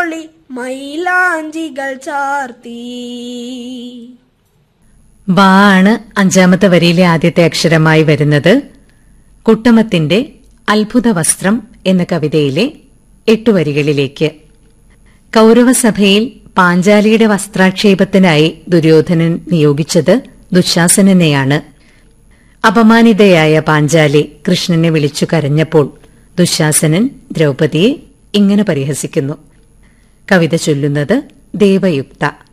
തോളി മൈലാഞ്ചികൾ ചാർത്തി ബാ ആണ് അഞ്ചാമത്തെ വരിയിലെ ആദ്യത്തെ അക്ഷരമായി വരുന്നത് കുട്ടമത്തിന്റെ അത്ഭുത വസ്ത്രം എന്ന കവിതയിലെ എട്ടു വരികളിലേക്ക് കൗരവസഭയിൽ പാഞ്ചാലിയുടെ വസ്ത്രാക്ഷേപത്തിനായി ദുര്യോധനൻ നിയോഗിച്ചത് ദുശാസനനെയാണ് അപമാനിതയായ പാഞ്ചാലി കൃഷ്ണനെ വിളിച്ചു കരഞ്ഞപ്പോൾ ദുശാസനൻ ദ്രൗപദിയെ ഇങ്ങനെ പരിഹസിക്കുന്നു കവിത ചൊല്ലുന്നത് ദേവയുക്ത